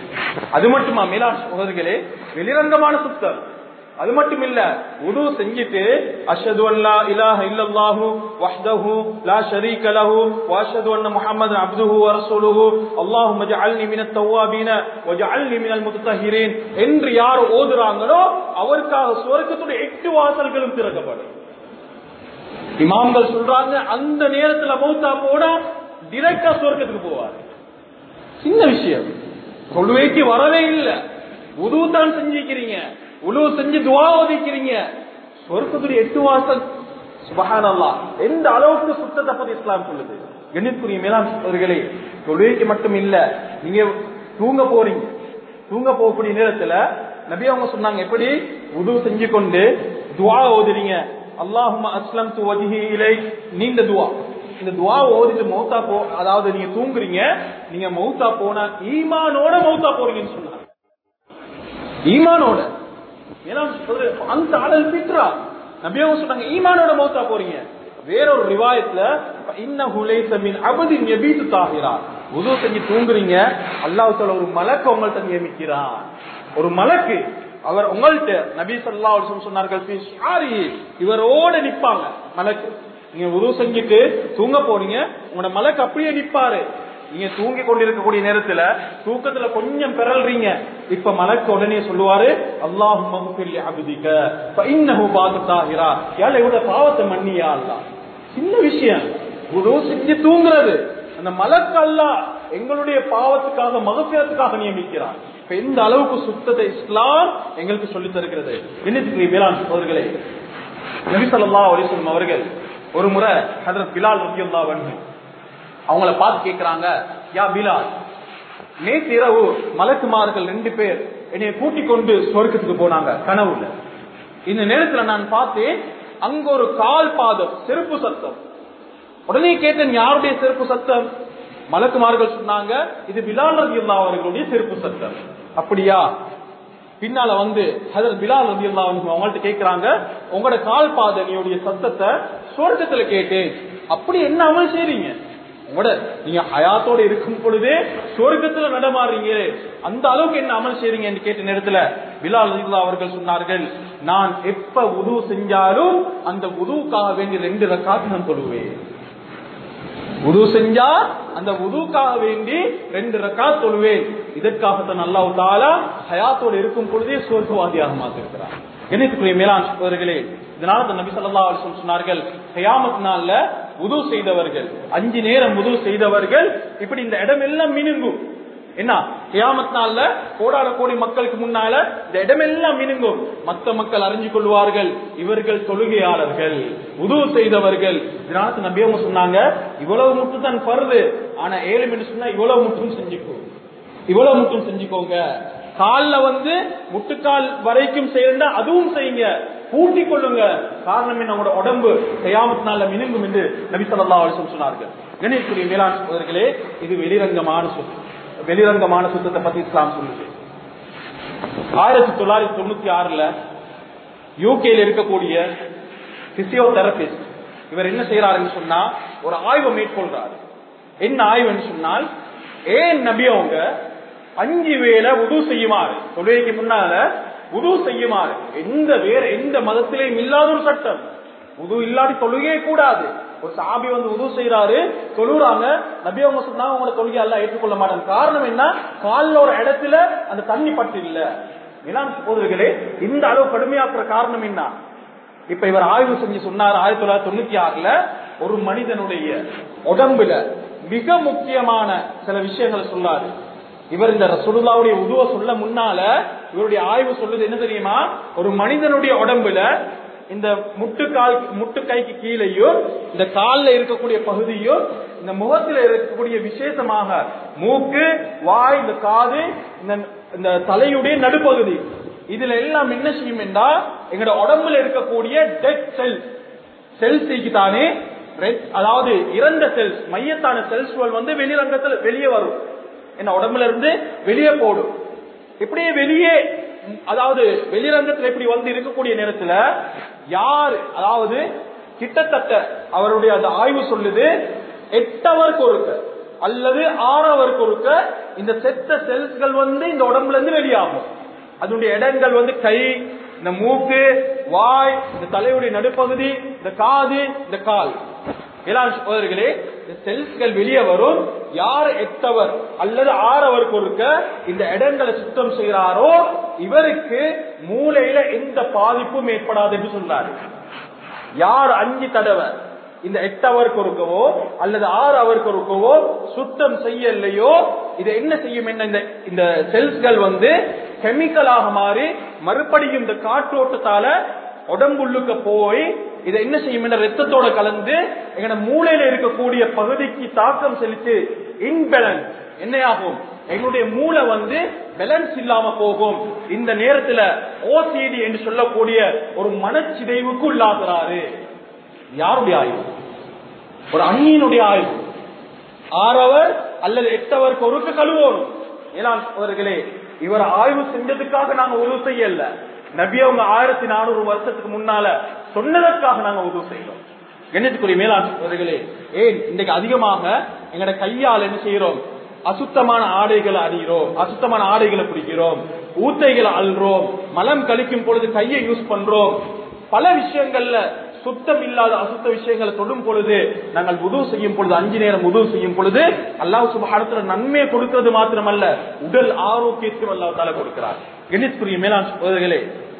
அது மட்டுமா மேலாண் சகோதரிகளே வெளிரங்கமான சுத்தம் அது மட்டும் இல்ல உது செஞ்சிட்டு அஷது அல்லா இலாஹ இல்லல்லாஹு வஹ்தஹு லா ஷரீக லஹு வஅஷது அன்ன முஹம்மது அப்துஹு வ ரசூலுஹு அல்லாஹும்ம ஜஅல்னி மினத் தவ்வாபீன வஜஅல்னி மினல் முத்தஹிரீன் என்று யார் ஓதுறாங்களோ அவருக்காக சுவர்க்கத்துடைய எட்டு வாசல்களும் திறக்கப்படும் இமாம்கள் சொல்றாங்க அந்த நேரத்துல மௌத்தா போனா டிரெக்டா சுவர்க்கத்துக்கு போவார் சின்ன விஷயம் தொழுவைக்கு வரவே இல்லை உது தான் செஞ்சிருக்கிறீங்க உழவு செஞ்சு துவா ஒதுக்கிறீங்க சொர்க்கத்துடைய எட்டு வாசல் சுபஹான் அல்லா எந்த அளவுக்கு சுத்தத்தை பத்தி இஸ்லாம் சொல்லுது கணித்துக்குரிய மேலாம் அவர்களே தொழுகைக்கு மட்டும் இல்ல நீங்க தூங்க போறீங்க தூங்க போகக்கூடிய நேரத்துல நபி அவங்க சொன்னாங்க எப்படி உது செஞ்சு கொண்டு துவா ஓதுறீங்க அல்லாஹும் அஸ்லம் து வஜ்ஹி இலை நீண்ட துவா இந்த துவா ஓதிட்டு மௌத்தா போ அதாவது நீங்க தூங்குறீங்க நீங்க மௌத்தா போனா ஈமானோட மௌத்தா போறீங்கன்னு சொன்னாங்க ஈமானோட ஏன்னா ஒரு அந்த ஆளல் பிட்ரா நபியவங்க சொன்னாங்க ஈமானோட மௌத்தா போறீங்க வேறொரு ரிவாயத்துல இன்னஹு லைஸ மின் அபதின் யபீது தாஹிரா உது செஞ்சு தூங்குறீங்க அல்லாஹ் தஆலா ஒரு மலக்கு உங்கள்ட்ட நியமிக்கிறான் ஒரு மலக்கு அவர் உங்கள்ட்ட நபி ஸல்லல்லாஹு அலைஹி வஸல்லம் சொன்னார்கள் ஃபீ ஷாரி இவரோட நிப்பாங்க மலக்கு நீங்க உது செஞ்சுட்டு தூங்க போறீங்க உங்களோட மலக்கு அப்படியே நிப்பாரு நீங்க தூங்கி கொண்டிருக்கக்கூடிய நேரத்துல தூக்கத்துல கொஞ்சம் பிறல்றீங்க இப்ப மலக்கு உடனே சொல்லுவாரு அல்லாஹும் மகுஃபில் அபுதிக இன்னஹு பாது தாஹிரா யால இவட பாவத்தை மன்னியா அல்லாஹ் சின்ன விஷயம் ஒரு செஞ்சு தூங்குறது அந்த மலக்கு அல்லாஹ் எங்களுடைய பாவத்துக்காக மகப்பிரத்துக்காக நியமிக்கிறான் இப்ப எந்த அளவுக்கு சுத்தத்தை இஸ்லாம் எங்களுக்கு சொல்லித் தருகிறது இன்னைக்கு வேளாண் சோதர்களே நபி ஸல்லல்லாஹு அலைஹி வஸல்லம் அவர்கள் ஒரு முறை ஹஜரத் பிலால் ரலியல்லாஹு அன்ஹு அவங்கள பார்த்து கேக்குறாங்க யா பிலால் நேற்று இரவு மலக்குமார்கள் ரெண்டு பேர் என்னை கூட்டிக் கொண்டு சொர்க்கத்துக்கு போனாங்க கனவுல இந்த நேரத்துல நான் பார்த்தேன் அங்க ஒரு கால் பாதம் செருப்பு சத்தம் உடனே கேட்டேன் யாருடைய செருப்பு சத்தம் மலக்குமார்கள் சொன்னாங்க இது பிலால் ரதி அவர்களுடைய செருப்பு சத்தம் அப்படியா பின்னால வந்து ஹதரத் பிலால் ரதி அவங்கள்ட்ட கேக்குறாங்க உங்களோட கால் பாதனியுடைய சத்தத்தை சொர்க்கத்துல கேட்டேன் அப்படி என்ன அமல் செய்றீங்க உங்களோட நீங்க ஹயாத்தோட இருக்கும் பொழுதே சொர்க்கத்துல நடமாடுறீங்க அந்த அளவுக்கு என்ன அமல் செய்றீங்க என்று கேட்ட நேரத்துல பிலால் ரலியல்லாஹு அவர்கள் சொன்னார்கள் நான் எப்ப உது செஞ்சாலும் அந்த உதுவுக்காக வேண்டி ரெண்டு ரக்காத்து நான் தொழுவேன் உது செஞ்சா அந்த உதுக்காக வேண்டி ரெண்டு ரக்கா தொழுவேன் இதற்காகத்தான் அல்லாஹ் தாலா ஹயாத்தோடு இருக்கும் பொழுதே சொர்க்கவாதியாக மாத்திருக்கிறார் கணித்துக்குரிய மேலாண் சோதர்களே இதனால தான் நபி ஸல்லல்லாஹு அலைஹி வஸல்லம் சொன்னார்கள் கியாமத் நாள்ல உது செய்தவர்கள் அஞ்சு நேரம் உது செய்தவர்கள் இப்படி இந்த இடம் எல்லாம் மினுங்கும் என்ன கியாமத் நாள்ல கோடான கோடி மக்களுக்கு முன்னால இந்த இடமெல்லாம் மினுங்கும் மத்த மக்கள் அறிஞ்சு கொள்வார்கள் இவர்கள் தொழுகையாளர்கள் உது செய்தவர்கள் இதனால நபியவங்க சொன்னாங்க இவ்வளவு மட்டும் தான் பருது ஆனா ஏழு என்று சொன்னா இவ்வளவு மட்டும் செஞ்சுக்கோ இவ்வளவு மட்டும் செஞ்சுக்கோங்க கால்ல வந்து முட்டுக்கால் வரைக்கும் செய்யறா அதுவும் செய்யுங்க பூட்டிக் கொள்ளுங்க காரணம் என்ன உங்களோட உடம்பு செய்யாமத்தினால மினுங்கும் என்று நபி சொல்லா அலிசம் சொன்னார்கள் கணேஷ்குரிய மேலாண் சோதர்களே இது வெளிரங்கமான சொத்து வெளிரங்கமான சுத்தத்தை பத்தி இஸ்லாம் சொல்லுது ஆயிரத்தி தொள்ளாயிரத்தி தொண்ணூத்தி ஆறுல யூகேல இருக்கக்கூடிய பிசியோதெரபிஸ்ட் இவர் என்ன செய்யறாருன்னு சொன்னா ஒரு ஆய்வை மேற்கொள்றாரு என்ன ஆய்வுன்னு சொன்னால் ஏன் நபி அவங்க அஞ்சு வேளை உது செய்யுமாறு தொழுகைக்கு முன்னால உது செய்யுமாறு எந்த வேற எந்த மதத்திலையும் இல்லாத ஒரு சட்டம் உது இல்லாட்டி தொழுகையே கூடாது ஒரு சாபி வந்து உது செய்யறாரு தொழுறாங்க நபி அவங்க சொன்னாங்க உங்களோட தொழுகை எல்லாம் ஏற்றுக்கொள்ள மாட்டாங்க காரணம் என்ன காலில் ஒரு இடத்துல அந்த தண்ணி பட்டு இல்ல இளம் சகோதரர்களே இந்த அளவு கடுமையாக்குற காரணம் என்ன இப்ப இவர் ஆய்வு செஞ்சு சொன்னார் ஆயிரத்தி தொள்ளாயிரத்தி தொண்ணூத்தி ஆறுல ஒரு மனிதனுடைய உடம்புல மிக முக்கியமான சில விஷயங்களை சொன்னாரு இவர் இந்த ரசூலுல்லாவுடைய உருவ சொல்ல முன்னால இவருடைய ஆய்வு சொல்லுது என்ன தெரியுமா ஒரு மனிதனுடைய உடம்புல இந்த முட்டுக்கால் முட்டுக்கைக்கு கீழேயும் இந்த காலில் இருக்கக்கூடிய பகுதியும் இந்த முகத்தில் இருக்கக்கூடிய விசேஷமாக மூக்கு வாய் இந்த காது இந்த இந்த தலையுடைய நடுப்பகுதி இதுல எல்லாம் என்ன செய்யும் என்றா எங்களோட உடம்புல இருக்கக்கூடிய டெட் செல்ஸ் செல்ஸ் தானே அதாவது இறந்த செல்ஸ் மையத்தான செல்ஸ்கள் வந்து வெளிரங்கத்தில் வெளியே வரும் என்ன உடம்புல இருந்து வெளியே போடும் இப்படியே வெளியே அதாவது வெளிரங்கத்தில் இப்படி வந்து இருக்கக்கூடிய நேரத்துல யார் அதாவது கிட்டத்தட்ட அவருடைய அந்த ஆய்வு சொல்லுது எட்டவருக்கு ஒருக்க அல்லது ஆறவருக்கு ஒருக்க இந்த செத்த செல்ஸ்கள் வந்து இந்த உடம்புல இருந்து வெளியாகும் அதனுடைய இடங்கள் வந்து கை இந்த மூக்கு வாய் இந்த தலையுடைய நடுப்பகுதி இந்த காது இந்த கால் எல்லாம் சோதர்களே இந்த செல்ஸ்கள் வெளியே வரும் யார் எத்தவர் அல்லது ஆறவருக்கு ஒருக்க இந்த இடங்களை சுத்தம் செய்கிறாரோ இவருக்கு மூளையில எந்த பாதிப்பும் ஏற்படாது என்று சொன்னாரு யார் அஞ்சு தடவை இந்த எட்டவருக்கு ஒருக்கவோ அல்லது ஆறு அவருக்கு ஒருக்கவோ சுத்தம் செய்யலையோ இது என்ன செய்யும் என்ன இந்த இந்த செல்ஸ்கள் வந்து கெமிக்கலாக மாறி மறுபடியும் இந்த காற்றோட்டத்தால உடம்புள்ளுக்க போய் இதை என்ன செய்யும் என்ற ரத்தத்தோட கலந்து எங்க மூளையில இருக்கக்கூடிய பகுதிக்கு தாக்கம் செலுத்தி இன்பேலன்ஸ் என்னையாகும் எங்களுடைய மூளை வந்து பேலன்ஸ் இல்லாம போகும் இந்த நேரத்துல ஓசிடி என்று சொல்லக்கூடிய ஒரு மனச்சிதைவுக்கு உள்ளாகிறாரு யாருடைய ஆய்வு ஒரு அந்நியனுடைய ஆய்வு ஆறவர் அல்லது எட்டவருக்கு ஒருக்கு கழுவோரும் ஏன்னா அவர்களே இவர் ஆய்வு செஞ்சதுக்காக நாங்க உதவு செய்யல நபி அவங்க ஆயிரத்தி நானூறு வருஷத்துக்கு முன்னால சொன்னதற்காக நாங்க உதவு செய்யறோம் கண்ணியத்துக்குரிய மேலாண்மைகளே ஏன் இன்னைக்கு அதிகமாக எங்கட கையால் என்ன செய்யறோம் அசுத்தமான ஆடைகளை அணிகிறோம் அசுத்தமான ஆடைகளை பிடிக்கிறோம் ஊத்தைகளை அல்றோம் மலம் கழிக்கும் பொழுது கையை யூஸ் பண்றோம் பல விஷயங்கள்ல சுத்தம் இல்லாத அசுத்த விஷயங்களை தொடும் பொழுது நாங்கள் உதவு செய்யும் பொழுது அஞ்சு நேரம் உதவு செய்யும் பொழுது அல்லாஹ் சுபஹானத்துல நன்மையை கொடுக்கிறது மாத்திரமல்ல உடல் ஆரோக்கியத்தையும் அல்லாஹ் தால கொடுக்கிறார் கணித்துக்குரிய மேலாண் சோதர்களே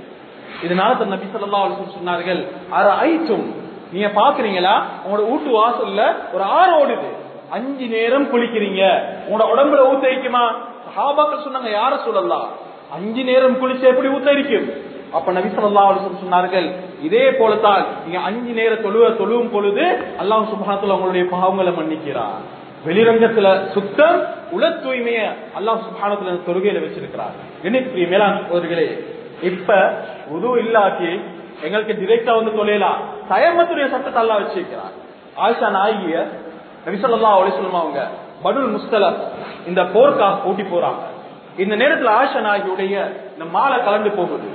இதனால தன் நபி சொல்லா சொன்னார்கள் அற ஐத்தும் நீங்க பாக்குறீங்களா உங்களோட வீட்டு வாசல்ல ஒரு ஆறு ஓடுது அஞ்சு நேரம் குளிக்கிறீங்க உங்களோட உடம்புல ஊத்த வைக்குமா சஹாபாக்கள் சொன்னாங்க யார சொல்லலாம் அஞ்சு நேரம் குளிச்சு எப்படி ஊத்த இருக்கும் அப்ப நபி சொல்லா சொன்னார்கள் இதே போலத்தான் நீங்க அஞ்சு நேர தொழுவ தொழுவும் பொழுது அல்லாஹ் சுபாத்துல உங்களுடைய பாவங்களை மன்னிக்கிறார் வெளிரங்கத்துல சுத்தம் உல தூய்மைய அல்லாஹ் சுபானத்துல தொழுகையில வச்சிருக்கிறார் என்னைக்கு மேலாண் சோதர்களே இப்ப உது இல்லாக்கி எங்களுக்கு டிரெக்டா வந்து தொழிலாம் தயமத்துடைய சட்டத்தை எல்லாம் வச்சிருக்கிறார் ஆயிஷா நாயகிய நபிசல்லா அலிஸ்லாம் அவங்க படுல் முஸ்தலப் இந்த போர்க்காக கூட்டி போறாங்க இந்த நேரத்துல ஆயிஷா நாயகியுடைய இந்த மாலை கலந்து போகுது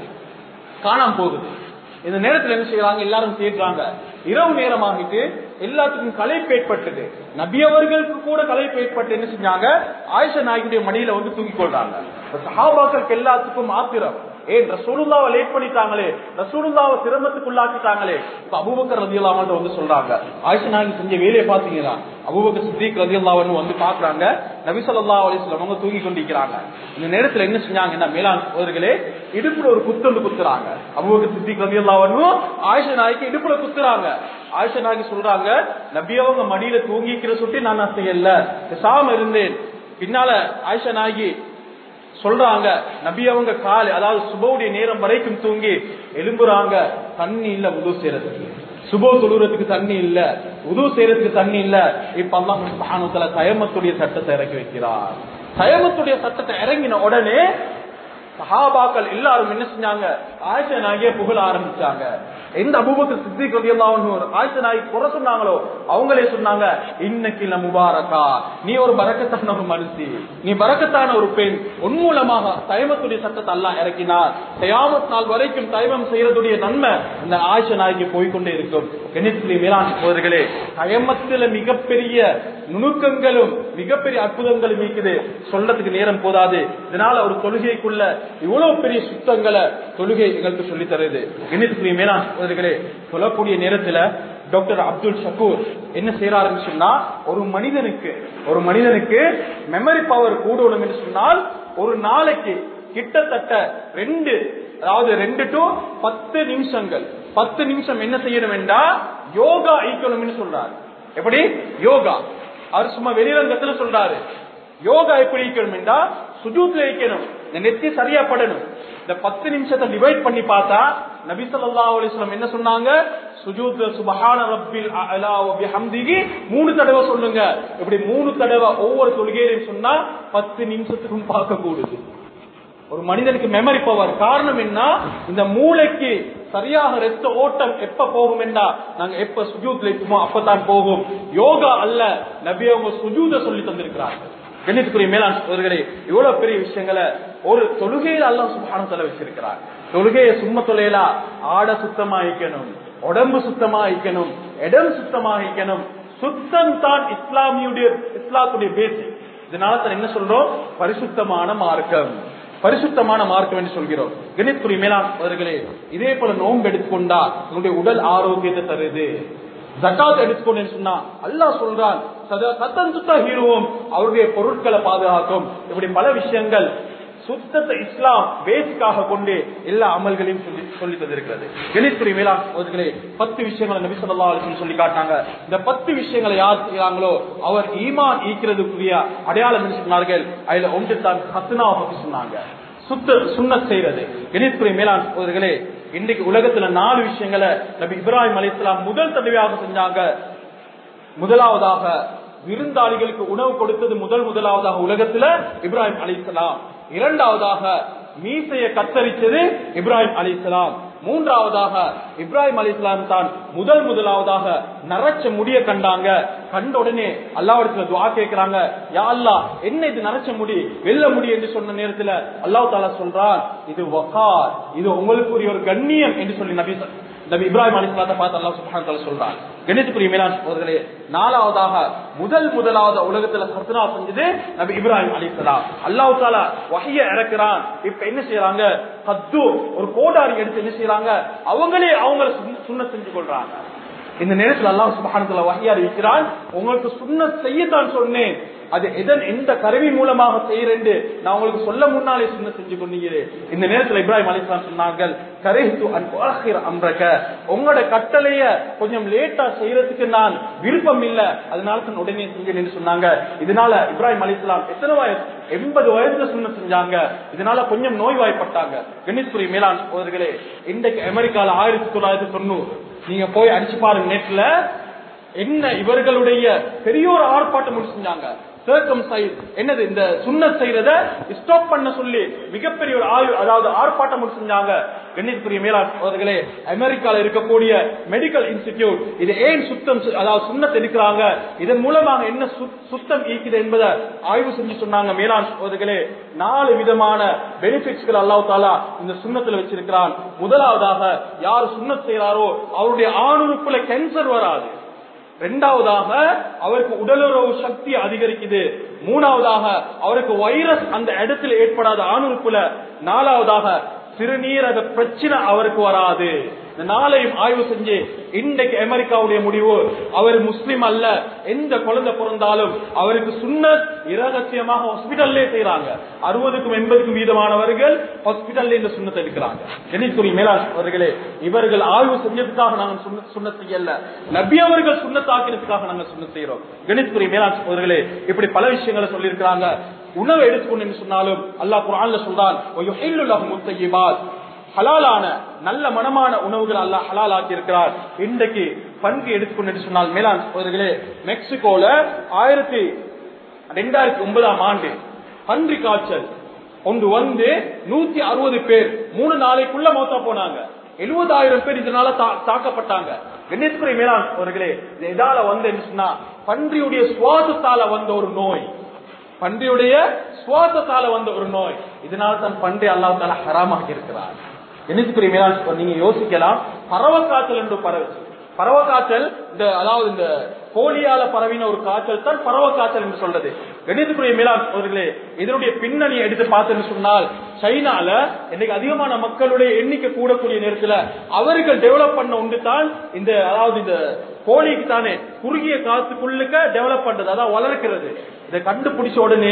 காணாம போகுது இந்த நேரத்துல என்ன செய்யறாங்க எல்லாரும் தேடுறாங்க இரவு நேரம் ஆகிட்டு எல்லாத்துக்கும் களைப்பு ஏற்பட்டது நபி அவர்களுக்கு கூட களைப்பு ஏற்பட்டு என்ன செஞ்சாங்க ஆயிஷா நாயகியுடைய மடியில வந்து தூங்கிக் கொள்றாங்க சஹாபாக்களுக்கு எல்லாத்துக்கும் ஆத்திரம் ஏன் ரசூலுல்லாவை லேட் பண்ணிட்டாங்களே ரசூலுல்லாவை சிரமத்துக்குள்ளாக்கிட்டாங்களே இப்ப அபூபக்கர் ரதி அல்லாமட்ட வந்து சொல்றாங்க ஆயிஷா நாயகி செஞ்ச வேலையை பாத்தீங்கன்னா அபூபக்கர் சித்திக் ரதி அல்லாவன்னு வந்து பாக்குறாங்க நபி சொல்லா அலிஸ்லாம் அவங்க தூங்கி கொண்டிருக்கிறாங்க இந்த நேரத்துல என்ன செஞ்சாங்கன்னா மேலாண் சோதர்களே இடுப்புல ஒரு குத்தொண்டு குத்துறாங்க அபூபக்கர் சித்திக் ரதி அல்லாவன்னு ஆயிஷா நாய்க்கு இடுப்புல குத்துறாங்க ஆயிஷா நாயகி சொல்றாங்க நபி அவங்க மடியில தூங்கிக்கிற சுட்டி நான் செய்யல பேசாம இருந்தேன் பின்னால ஆயிஷா நாயகி சொல்றாங்க நபி அவங்க கால் அதாவது சுபவுடைய நேரம் வரைக்கும் தூங்கி எலும்புறாங்க தண்ணி இல்ல உதவு செய்யறதுக்கு சுபோ தொழுறதுக்கு தண்ணி இல்ல உதவு செய்யறதுக்கு தண்ணி இல்ல இப்ப அல்லாஹ் தயமத்துடைய சட்டத்தை இறக்கி வைக்கிறார் தயமத்துடைய சட்டத்தை இறங்கின உடனே சஹாபாக்கள் எல்லாரும் என்ன செஞ்சாங்க ஆயிஷா நாயகிய புகழ ஆரம்பிச்சாங்க எந்த அபூபக்கர் சித்திக் ரலியல்லாஹு ஆயிஷா நாயகி குறை சொன்னாங்களோ அவங்களே சொன்னாங்க இன்னைக்கு இல்ல முபாரக்கா நீ ஒரு பரக்கத்தான ஒரு மனுஷி நீ பரக்கத்தான ஒரு பெண் உன் மூலமாக தயமத்துடைய சட்டத்தை அல்லாஹ் இறக்கினார் தயாமத் நாள் வரைக்கும் தயமம் செய்யறதுடைய நன்மை இந்த ஆயிஷா நாயகி போய்கொண்டே இருக்கும் கணித்திலே மேலாண் சோதர்களே தயமத்துல மிகப்பெரிய நுணுக்கங்களும் மிகப்பெரிய அற்புதங்களும் இருக்குது சொல்லறதுக்கு நேரம் போதாது இதனால ஒரு தொழுகைக்குள்ள இவ்வளவு பெரிய சுத்தங்களை தொழுகை எங்களுக்கு சொல்லி தருது கணித்துக்குரிய மேலாண் சோதர்களே சொல்லக்கூடிய நேரத்துல டாக்டர் அப்துல் ஷக்கூர் என்ன செய்யறாருன்னு சொன்னா ஒரு மனிதனுக்கு ஒரு மனிதனுக்கு மெமரி பவர் கூடணும் என்று சொன்னால் ஒரு நாளைக்கு கிட்டத்தட்ட ரெண்டு அதாவது ரெண்டு டு பத்து நிமிஷங்கள் பத்து நிமிஷம் என்ன செய்யணும் என்றா யோகா ஈக்கணும்னு சொல்றாரு எப்படி யோகா அவர் சும்மா வெளிரங்கத்துல சொல்றாரு யோகா எப்படி ஈக்கணும் என்றா சுஜூத்ல வைக்கணும் இந்த நெத்தி சரியா படணும் இந்த பத்து நிமிஷத்தை டிவைட் பண்ணி பார்த்தா நபி ஸல்லல்லாஹு அலைஹி வஸல்லம் என்ன சொன்னாங்க சுஜூத்ல சுபஹான ரப்பில் அலா வ பிஹம்திஹி மூணு தடவை சொல்லுங்க இப்படி மூணு தடவை ஒவ்வொரு தொழுகையிலும் சொன்னா பத்து நிமிஷத்துக்கும் பார்க்க கூடுது ஒரு மனிதனுக்கு மெமரி பவர் காரணம் என்ன இந்த மூளைக்கு சரியாக ரத்த ஓட்டம் எப்ப போகும் என்றா நாங்க எப்ப சுஜூத்ல இருக்குமோ அப்பதான் போகும் யோகா அல்ல நபி அவங்க சுஜூத சொல்லி தந்திருக்கிறார்கள் கண்ணியத்துக்குரிய மேலாண் சோதர்களே இவ்வளவு பெரிய விஷயங்களை ஒரு தொழுகையில் அல்லாஹ் சுபானத்துல வச்சிருக்கிறார் தொழுகையை சும்மா தொலைலா ஆட சுத்தமாயிக்கணும் உடம்பு சுத்தமாயிக்கணும் இடம் சுத்தமாயிக்கணும் சுத்தம் தான் இஸ்லாமியுடைய இஸ்லாத்துடைய பேசி இதனால தான் என்ன சொல்றோம் பரிசுத்தமான மார்க்கம் பரிசுத்தமான மார்க்கம் என்று சொல்கிறோம் கணித்துறை மேலாண் அவர்களே இதே போல நோன்பு எடுத்துக்கொண்டா உங்களுடைய உடல் ஆரோக்கியத்தை தருது ஜக்காத் எடுத்துக்கொண்டு சொன்னா அல்லாஹ் சொல்றான் சத்தம் சுத்த ஹீரோவும் அவருடைய பொருட்களை பாதுகாக்கும் இப்படி பல விஷயங்கள் சுத்தத்தை இஸ்லாம் பேசிக்காக கொண்டு எல்லா அமல்களையும் சொல்லி சொல்லி தந்திருக்கிறது கணித்துறை மேலாண் அவர்களே பத்து விஷயங்களை நபி சொல்லா சொல்லி காட்டாங்க இந்த பத்து விஷயங்களை யார் செய்யறாங்களோ அவர் ஈமான் ஈக்கிறதுக்குரிய அடையாளம் என்று சொன்னார்கள் அதுல ஒன்று தான் ஹத்னாவை பத்தி சொன்னாங்க சுத்த சுண்ணத் செய்யறது கணித்துறை மேலாண் சோதர்களே இன்றைக்கு உலகத்துல நாலு விஷயங்களை நபி இப்ராஹிம் அலிஸ்லாம் முதல் தடவையாக செஞ்சாங்க முதலாவதாக விருந்தாளிகளுக்கு உணவு கொடுத்தது முதல் முதலாவதாக உலகத்துல இப்ராஹிம் அலிஸ்லாம் இரண்டாவதாக மீசையை கத்தரிச்சது இப்ராஹிம் அலிஸ்லாம் மூன்றாவதாக இப்ராஹிம் அலி இஸ்லாம் தான் முதல் முதலாவதாக நரைச்ச முடிய கண்டாங்க கண்ட உடனே அல்லாவிடத்துல துவா கேட்கிறாங்க யா அல்லாஹ் என்ன இது நரைச்ச முடி வெள்ள முடி என்று சொன்ன நேரத்துல அல்லாஹ் தாலா சொல்றான் இது வகார் இது உங்களுக்குரிய ஒரு கண்ணியம் என்று சொல்லி நபி சொ- நபி இப்ராஹிம் அலிஸ்லாத்தை பார்த்து அல்லாஹ் சுப்ஹானஹு வ தஆலா சொல்றான் கணித்துக்குரிய மேலாண் சகோதரர்களே நாலாவதாக முதல் முதலாவது உலகத்துல சத்னா செஞ்சது நபி இப்ராஹிம் அலிஸ்லாம் அல்லாஹ் தாலா வஹிய இறக்குறான் இப்ப என்ன செய்யறாங்க கத்து ஒரு கோடாரி எடுத்து என்ன செய்யறாங்க அவங்களே அவங்கள சுன்ன- சுண்ணத் செஞ்சு கொள்றாங்க இந்த நேரத்தில் அல்லாஹ் சுபஹானத்துல வஹியா அறிவிக்கிறான் உங்களுக்கு சுண்ணத் செய்யத்தான் சொன்னேன் அது எதன் எந்த கருவி மூலமாக செய்யறேன் நான் உங்களுக்கு சொல்ல முன்னாலே சுண்ண செஞ்சு கொண்டீங்களே இந்த நேரத்தில் இப்ராஹிம் அலிஸ்லாம் சொன்னார்கள் கரைத்து அன்பு அம்ரக உங்களோட கட்டளைய கொஞ்சம் லேட்டா செய்யறதுக்கு நான் விருப்பம் இல்ல அதனால தான் உடனே செஞ்சேன் சொன்னாங்க இதனால இப்ராஹிம் அலிஸ்லாம் எத்தனை வயசு எண்பது வயசுல சுண்ண செஞ்சாங்க இதனால கொஞ்சம் நோய்வாய்ப்பட்டாங்க கணேஷ்புரி மேலாண் சோதர்களே இன்றைக்கு அமெரிக்கால ஆயிரத்தி தொள்ளாயிரத்தி தொண்ணூறு நீங்க போய் அடிச்சு பாருங்க நெட்ல என்ன இவர்களுடைய பெரிய ஒரு ஆர்ப்பாட்டம் முடிச்சு செஞ்சாங்க circumcise, என்னது இந்த சுண்ணத் செய்யறத ஸ்டாப் பண்ண சொல்லி மிகப்பெரிய ஒரு ஆய்வு அதாவது ஆர்ப்பாட்டம் முடிச்சு செஞ்சாங்க கண்ணியத்துக்குரிய மேலாண் சோதர்களே அமெரிக்கால இருக்கக்கூடிய மெடிக்கல் இன்ஸ்டிடியூட் இது ஏன் சுத்தம் செ- அதாவது சுண்ணத் எடுக்கிறாங்க இதன் மூலமாக என்ன சு- சுத்தம் ஈக்குது என்பதை ஆய்வு செஞ்சு சொன்னாங்க மேலாண் சோதர்களே நாலு விதமான பெனிஃபிட்ஸ்கள் அல்லாஹ் தாலா இந்த சுண்ணத்துல வச்சிருக்கிறான் முதலாவதாக யார் சுண்ணத் செய்யறாரோ அவருடைய ஆணுறுப்புல கேன்சர் வராது இரண்டாவதாக அவருக்கு உடலுறவு சக்தி அதிகரிக்குது மூணாவதாக அவருக்கு வைரஸ் அந்த இடத்துல ஏற்படாத ஆணுறுப்புல நாலாவதாக சிறுநீரக பிரச்சனை அவருக்கு வராது இந்த நாளையும் ஆய்வு செஞ்சு இன்றைக்கு அமெரிக்காவுடைய முடிவு அவர் முஸ்லிம் அல்ல எந்த குழந்தை பிறந்தாலும் அவருக்கு சுன்னத் இரகசியமாக ஹாஸ்பிட்டல்லே செய்யறாங்க அறுபதுக்கும் எண்பதுக்கும் வீதமானவர்கள் ஹாஸ்பிட்டல்ல இந்த சுண்ணத்தை எடுக்கிறாங்க கணித்துறை மேலாண் அவர்களே இவர்கள் ஆய்வு செஞ்சதுக்காக நாங்கள் சுண்ண சுண்ண செய்யல நபி அவர்கள் சுண்ணத்தாக்கினதுக்காக நாங்கள் சுண்ண செய்யறோம் கணித்துறை மேலாண் அவர்களே இப்படி பல விஷயங்களை சொல்லியிருக்கிறாங்க உணவை எடுத்துக்கொண்டு சொன்னாலும் அல்லாஹ் குரான்ல சொல்றான் "வயுஹில்லு லஹுமுத் தய்யிபாத்." ஹலாலான நல்ல மனமான உணவுகள் அல்லாஹ் ஹலால் ஆக்கி இருக்கிறார் இன்றைக்கு பங்கு எடுத்துக்கொண்டு சொன்னால் மேலாண் சோதர்களே மெக்சிகோல ஆயிரத்தி ரெண்டாயிரத்தி ஒன்பதாம் ஆண்டு பன்றி காய்ச்சல் ஒன்று வந்து நூத்தி அறுபது பேர் மூணு நாளைக்குள்ள மௌத்தா போனாங்க எழுபதாயிரம் பேர் இதனால தா- தாக்கப்பட்டாங்க கணேஸ்வரி மேலாண் அவர்களே இது எதால வந்து என்ன சொன்னா பன்றியுடைய சுவாசத்தால வந்த ஒரு நோய் பன்றியுடைய சுவாசத்தால வந்த ஒரு நோய் இதனால தான் பன்றி அல்லாஹ் தால ஹராமாக்கி இருக்கிறார் என்னத்துக்குரிய மேலாண் நீங்க யோசிக்கலாம் பறவ காய்ச்சல் என்று பரவுச்சு பறவ காய்ச்சல் இந்த அதாவது இந்த போலியால பரவின ஒரு காய்ச்சல் தான் பறவ காய்ச்சல் என்று சொல்றது கணிதத்துக்குரிய மேலாண் அவர்களே இதனுடைய பின்னணியை எடுத்து பார்த்தேன்னு சொன்னால் சைனால இன்னைக்கு அதிகமான மக்களுடைய எண்ணிக்கை கூடக்கூடிய நேரத்துல அவர்கள் டெவலப் பண்ண ஒன்று தான் இந்த அதாவது இந்த கோழிக்கு தானே குறுகிய காலத்துக்குள்ளுக்க டெவலப் பண்றது அதான் வளர்க்கிறது இதை கண்டுபிடிச்ச உடனே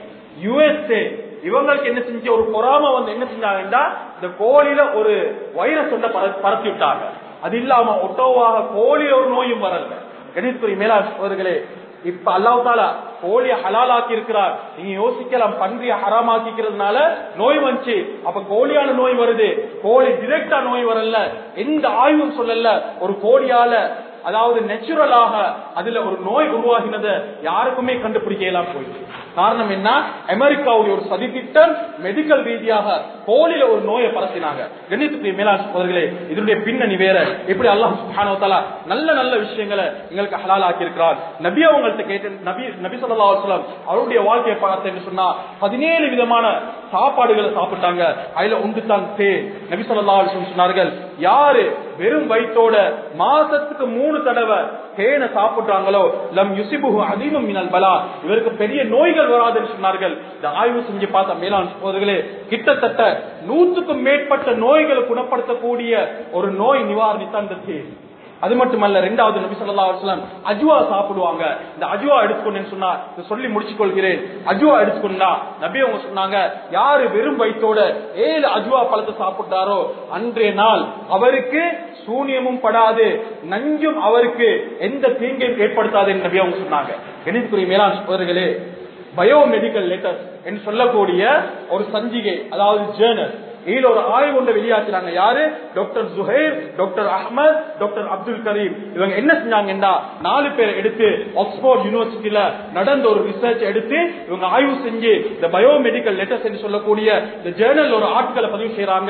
யுஎஸ்ஏ இவங்களுக்கு என்ன செஞ்சு ஒரு பொறாம வந்து என்ன செஞ்சாங்கன்னா இந்த கோழியில ஒரு வைரஸ் ஒன்றை பர- பரப்பி விட்டாங்க அது இல்லாம ஒட்டோவாக கோழியில ஒரு நோயும் வரல கணிதத்துறை மேலாளர்களே இப்ப அல்லாஹ் தாலா கோழிய ஹலாலாக்கி இருக்கிறார் நீங்க யோசிக்கலாம் பன்றிய ஹராமாக்கிக்கிறதுனால நோய் வந்துச்சு அப்ப கோழியால நோய் வருது கோழி டிரெக்டா நோய் வரல எந்த ஆய்வும் சொல்லல ஒரு கோழியால அதாவது நேச்சுரலாக அதுல ஒரு நோய் உருவாகினதை யாருக்குமே கண்டுபிடிக்க இயலாம போயிடுச்சு காரணம் என்ன அமெரிக்காவுடைய ஒரு சதித்திட்டம் மெடிக்கல் ரீதியாக கோழில ஒரு நோயை பரத்தினாங்க கணித்துக்கு மேலாண் சகோதரர்களே இதனுடைய பின்னணி வேற எப்படி அல்லாஹ் சுப்ஹானஹு வ தஆலா நல்ல நல்ல விஷயங்களை எங்களுக்கு ஹலால் ஆக்கி இருக்கிறார் நபி அவங்கள்ட்ட கேட்டு நபி நபி ஸல்லல்லாஹு அலைஹி வஸல்லம் அவருடைய வாழ்க்கையை பார்த்தேன்னு சொன்னா பதினேழு விதமான சாப்பாடுகளை சாப்பிட்டாங்க அதுல ஒன்று தான் தேன் நபி ஸல்லல்லாஹு அலைஹி வஸல்லம் சொன்னார்கள் யாரு வெறும் வயிற்றோட மாசத்துக்கு மூணு தடவை தேனை சாப்பிட்டாங்களோ லம் யுசிபுஹு அதீமும் மினல் பலா இவருக்கு பெரிய நோய்கள் வராதுன்னு சொன்னார்கள் இந்த ஆய்வு செஞ்சு பார்த்த மேலாண் சகோதரர்களே கிட்டத்தட்ட நூற்றுக்கும் மேற்பட்ட நோய்களை குணப்படுத்தக்கூடிய ஒரு நோய் நிவாரணி தான் இந்த தேன் அது மட்டுமல்ல ரெண்டாவது நபி ஸல்லல்லாஹு அலைஹி வஸல்லம் அஜ்வா சாப்பிடுவாங்க இந்த அஜ்வா எடுத்துக்கொண்டேன்னு சொன்னா இதை சொல்லி முடிச்சுக் கொள்கிறேன் அஜ்வா எடுத்துக்கொண்டா நபி அவங்க சொன்னாங்க யாரு வெறும் வயிற்றோட ஏழு அஜ்வா பழத்தை சாப்பிட்டாரோ அன்றைய நாள் அவருக்கு சூனியமும் படாது நஞ்சும் அவருக்கு எந்த தீங்கையும் ஏற்படுத்தாது என்று நபி அவங்க சொன்னாங்க கணிதத்துக்குரிய மேலாண் சோதர்களே பயோமெடிக்கல் லெட்டர்ஸ் என்று சொல்லக்கூடிய ஒரு சஞ்சிகை அதாவது ஜேர்னல் இதுல ஒரு ஆய்வு ஒன்றை வெளியாக்குறாங்க யாரு doctor Zuhair doctor Ahmed doctor Abdul Karim இவங்க என்ன செஞ்சாங்கன்னா நாலு பேர் எடுத்து ஆக்ஸ்போர்ட் யூனிவர்சிட்டியில நடந்த ஒரு ரிசர்ச் எடுத்து இவங்க ஆய்வு செஞ்சு இந்த பயோமெடிக்கல் லெட்டர்ஸ் என்று சொல்லக்கூடிய இந்த ஜேர்னல் ஒரு ஆட்களை பதிவு செய்யறாங்க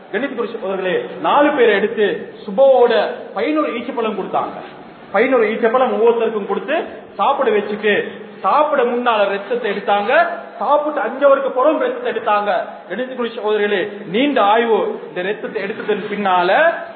கணித்து அவர்களே நாலு பேரை எடுத்து சுபோட பதினோரு ஈச்சப்பழம் கொடுத்தாங்க பதினோரு ஈச்சப்பழம் ஒவ்வொருத்தருக்கும் கொடுத்து சாப்பிட வச்சுட்டு சாப்பிட முன்னால ரத்தத்தை எடுத்தாங்க சாப்பிட்டு அஞ்சவருக்கு புறம் ரத்தத்தை எடுத்தாங்க கணித்து சகோதரிகளே நீண்ட ஆய்வு இந்த ரத்தத்தை எடுத்ததன் பின்னால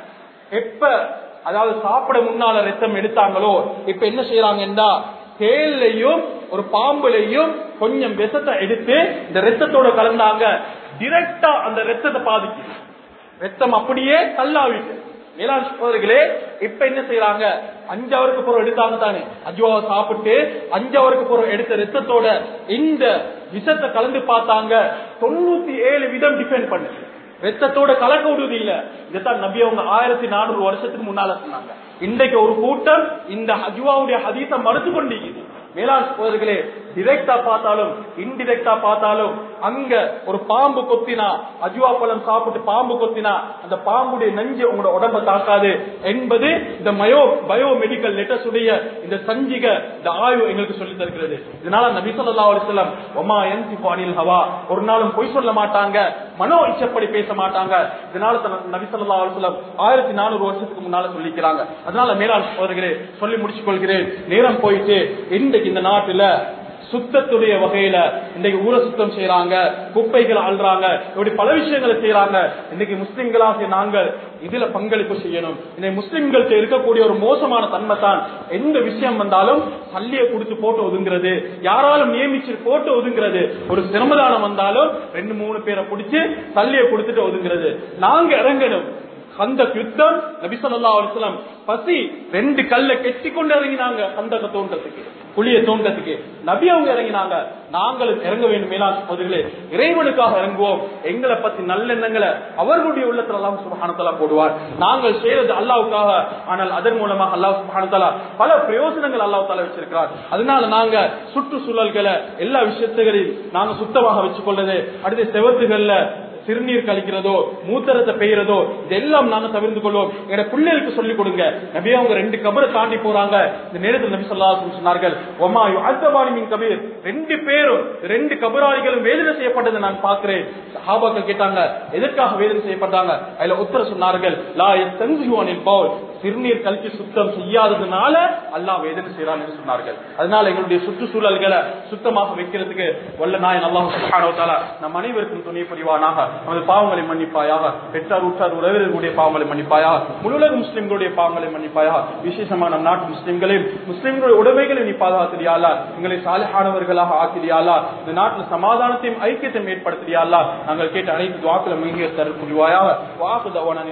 எப்ப அதாவது சாப்பிட முன்னால ரத்தம் எடுத்தாங்களோ இப்ப என்ன செய்யறாங்கன்னா தேல்லையும் ஒரு பாம்புலையும் கொஞ்சம் விஷத்தை எடுத்து இந்த ரத்தத்தோட கலந்தாங்க டிரெக்டா அந்த ரத்தத்தை பாதிக்குது ரத்தம் அப்படியே தள்ளாவிட்டு மேலாண் சகோதரர்களே இப்ப என்ன செய்யறாங்க அஞ்சவருக்கு புறம் எடுத்தாங்க தானே அஜுவாவை சாப்பிட்டு அஞ்சவருக்கு புறம் எடுத்த ரத்தத்தோட இந்த விஷத்தை கலந்து பார்த்தாங்க தொண்ணூத்தி ஏழு விதம் டிஃபெண்ட் பண்ணுது ரத்தத்தோட கலக்க விடுவது இல்ல இதைத்தான் நபி அவங்க ஆயிரத்தி நானூறு வருஷத்துக்கு முன்னால சொன்னாங்க இன்றைக்கு ஒரு கூட்டம் இந்த அஜுவாவுடைய ஹதீஸை மறுத்து கொண்டிருக்குது மேலாண் சகோதரர்களே டிரெக்டா பார்த்தாலும் இன்டிரெக்டா பார்த்தாலும் அங்க ஒரு பாம்பு கொத்தினா அஜுவா பழம் சாப்பிட்டு பாம்பு கொத்தினா அந்த பாம்புடைய நஞ்சு உங்களோட உடம்ப தாக்காது என்பது இந்த மயோ பயோ மெடிக்கல் லெட்டர்ஸ் உடைய இந்த சஞ்சிக இந்த ஆய்வு எங்களுக்கு சொல்லி தருகிறது இதனால நபி சொல்லா அலிஸ்லாம் ஒமா என்சி பானில் ஹவா ஒரு நாளும் பொய் சொல்ல மாட்டாங்க மனோ இச்சப்படி பேச மாட்டாங்க இதனால தன் நபி சொல்லா அலிஸ்லாம் ஆயிரத்தி நானூறு வருஷத்துக்கு முன்னால சொல்லிக்கிறாங்க அதனால மேலாண் சோதர்களே சொல்லி முடிச்சுக் கொள்கிறேன் நேரம் போயிட்டு இன்றைக்கு இந்த நாட்டுல சுத்தத்துடைய வகையில இன்னைக்கு ஊரை சுத்தம் செய்யறாங்க குப்பைகள் அள்ளுறாங்க இப்படி பல விஷயங்களை செய்யறாங்க இன்னைக்கு முஸ்லிம்களாக நாங்கள் இதுல பங்களிப்பு செய்யணும் இன்னைக்கு முஸ்லிம்கள்ட்ட இருக்கக்கூடிய ஒரு மோசமான தன்மை தான் எந்த விஷயம் வந்தாலும் சல்லியை கொடுத்து போட்டு ஒதுங்கிறது யாராலும் நியமிச்சு போட்டு ஒதுங்கிறது ஒரு சிரமதானம் வந்தாலும் ரெண்டு மூணு பேரை பிடிச்சு சல்லியை கொடுத்துட்டு ஒதுங்கிறது நாங்க இறங்கணும் அந்த யுத்தம் நபிசல்லா அலிஸ்லாம் பசி ரெண்டு கல்ல கெட்டி கொண்டு இறங்கினாங்க அந்த தோன்றதுக்கு புளிய தோன்றதுக்கு நபி அவங்க இறங்கினாங்க நாங்களும் இறங்க வேண்டும் மேலாண் சகோதரிகளே இறைவனுக்காக இறங்குவோம் எங்களை பத்தி நல்லெண்ணங்களை அவர்களுடைய உள்ளத்துல எல்லாம் சுபஹானத்தலா போடுவார் நாங்கள் செய்யறது அல்லாவுக்காக ஆனால் அதன் மூலமாக அல்லாஹ் சுபஹானத்தலா பல பிரயோஜனங்கள் அல்லாஹ் தாலா வச்சிருக்கிறார் அதனால நாங்க சுற்றுச்சூழல்களை எல்லா விஷயத்துகளையும் நாங்க சுத்தமாக வச்சுக்கொள்றது அடுத்து செவத்துகள்ல சிறுநீர் கழிக்கிறதோ மூத்தரத்தை பெய்யறதோ இதெல்லாம் நாங்க தவிர்த்து கொள்வோம் எங்க பிள்ளைகளுக்கு சொல்லிக் கொடுங்க நபி அவங்க ரெண்டு கபரை தாண்டி போறாங்க இந்த நேரத்தில் நபி சொல்லா சொன்னார்கள் ஒமாயு அல்தபானி மின் கபீர் ரெண்டு பேரும் ரெண்டு கபராளிகளும் வேதனை செய்யப்பட்டதை நான் பார்க்கிறேன் ஹாபாக்கள் கேட்டாங்க எதற்காக வேதனை செய்யப்பட்டாங்க அதுல உத்தர சொன்னார்கள் லா எத்தங்குவானில் பவுல் சிறுநீர் கழிச்சு சுத்தம் செய்யாததுனால அல்லாஹ் வேதனை செய்யறான் என்று சொன்னார்கள் அதனால எங்களுடைய சுற்றுச்சூழல்களை சுத்தமாக வைக்கிறதுக்கு வல்ல நாயன் அல்லாஹ் சுப்ஹானஹு வ தஆலா நம் அனைவருக்கும் துணை புரிவானாக நமது பாவங்களை மன்னிப்பாயாக பெற்றார் உற்றார் உறவினர்களுடைய பாவங்களை மன்னிப்பாயாக முழுலக முஸ்லிம்களுடைய பாவங்களை மன்னிப்பாயாக விசேஷமா நம் நாட்டு முஸ்லிம்களையும் முஸ்லிம்களுடைய உடைமைகளை நீ பாதுகாத்திரியாலா எங்களை சாலையானவர்களாக ஆக்கிரியாலா இந்த நாட்டில் சமாதானத்தையும் ஐக்கியத்தையும் ஏற்படுத்தியாலா நாங்கள் கேட்ட அனைத்து துவாக்களை மிக தர புரிவாயாக வாக்கு